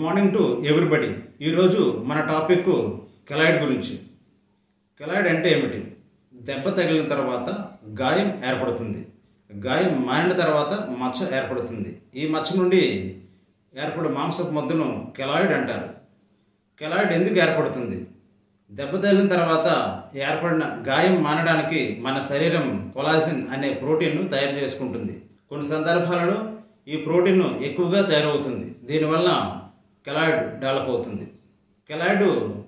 good morning to everybody ఈరోజు మన topic keloid గురించి కెలాయిడ్ అంటే ఏమిటి దెబ్బ తగిలిన తర్వాత గాయం ఏర్పడుతుంది గాయం మారిన తర్వాత మచ్చ ఏర్పడుతుంది ఈ మచ్చ నుండి ఏర్పడే మాంసపు మొద్దును కెలాయిడ్ అంటారు కెలాయిడ్ ఎందుకు ఏర్పడుతుంది దెబ్బ తగిలిన తర్వాత ఏర్పడిన గాయం మానడానికి మన శరీరం కొలాజిన్ అనే ప్రోటీన్ను తయారు చేసుకుంటుంది కొన్ని సందర్భాలలో ఈ ప్రోటీన్ ఎక్కువగా తయారవుతుంది దీనివల్ల కెలాయిడ్ డెవలప్ అవుతుంది కెలాయిడ్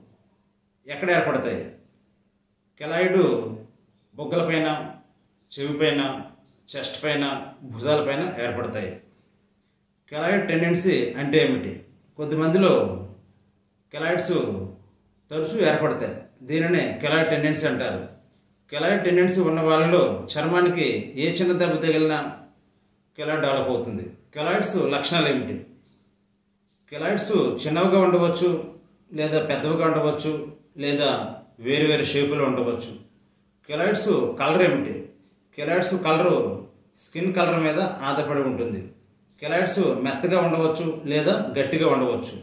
ఎక్కడ ఏర్పడతాయి కెలాయిడ్ బొగ్గలపైన చెవిపైన చెస్ట్ పైన భుజాలపైన ఏర్పడతాయి కెలాయిడ్ టెండెన్సీ అంటే ఏమిటి కొద్దిమందిలో కెలాయిడ్స్ తరచూ ఏర్పడతాయి దీనినే కెలాయిడ్ టెండెన్సీ అంటారు కెలాయిడ్ టెండెన్సీ ఉన్న వాళ్ళలో చర్మానికి ఏ చిన్న దెబ్బ తగిలినా కెలాయిడ్ డెవలప్ అవుతుంది కెలాయిడ్స్ లక్షణాలు ఏమిటి కెలాయిడ్స్ చిన్నవిగా ఉండవచ్చు లేదా పెద్దవిగా ఉండవచ్చు లేదా వేరు వేరు షేపులో ఉండవచ్చు కెలాయిడ్స్ కలర్ ఏమిటి కెలాయిడ్స్ కలరు స్కిన్ కలర్ మీద ఆధారపడి ఉంటుంది కెలాయిడ్స్ మెత్తగా ఉండవచ్చు లేదా గట్టిగా ఉండవచ్చు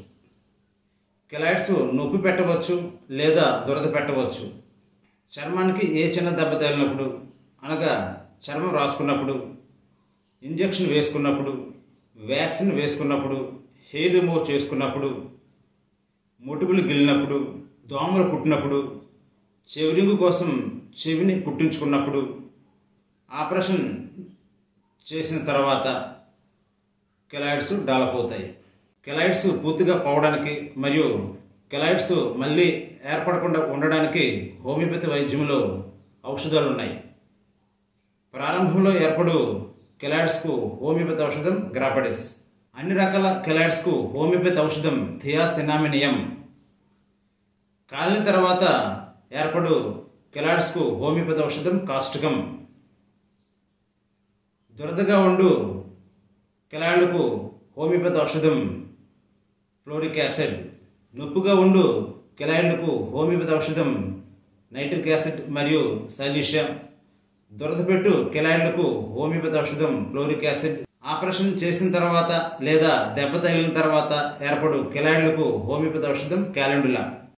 కెలాయిడ్స్ నొప్పి పెట్టవచ్చు లేదా దురద పెట్టవచ్చు చర్మానికి ఏ చిన్న దెబ్బ తగిలినప్పుడు అనగా చర్మం రాసుకున్నప్పుడు ఇంజెక్షన్ వేసుకున్నప్పుడు వ్యాక్సిన్ వేసుకున్నప్పుడు హెయిర్ రిమూవ్ చేసుకున్నప్పుడు మొటిములు గిల్లినప్పుడు దోమలు పుట్టినప్పుడు చెవిరింగు కోసం చెవిని కుట్టించుకున్నప్పుడు ఆపరేషన్ చేసిన తర్వాత కెలాయిడ్స్ డెవలప్ అవుతాయి కెలాయిడ్స్ పూర్తిగా పోవడానికి మరియు కెలాయిడ్స్ మళ్ళీ ఏర్పడకుండా ఉండడానికి హోమియోపతి వైద్యంలో ఔషధాలు ఉన్నాయి ప్రారంభంలో ఏర్పడు కెలాయిడ్స్కు హోమియోపతి ఔషధం గ్రాపడిస్ అన్ని రకాల కెలాయిడ్స్కు హోమియోపతి ఔషధం థియాసినామినియం కాలిన తర్వాత ఏర్పడు కెలాయిడ్స్కు హోమియోపతి ఔషధం కాస్టికం దురదగా ఉండు కెలాయిడ్లకు హోమియోపతి ఔషధం ఫ్లోరిక్ యాసిడ్ నొప్పిగా ఉండు కెలాయిడ్లకు హోమియోపతి ఔషధం నైట్రిక్ యాసిడ్ మరియు సైలిషియం దురదపెట్టు కెలాయిడ్లకు హోమియోపతి ఔషధం ఫ్లోరిక్ యాసిడ్ ఆపరేషన్ చేసిన తర్వాత లేదా దెబ్బ తగిలిన తర్వాత ఏర్పడు కెలాయిడ్లకు హోమియోపతి ఔషధం క్యాలెండులా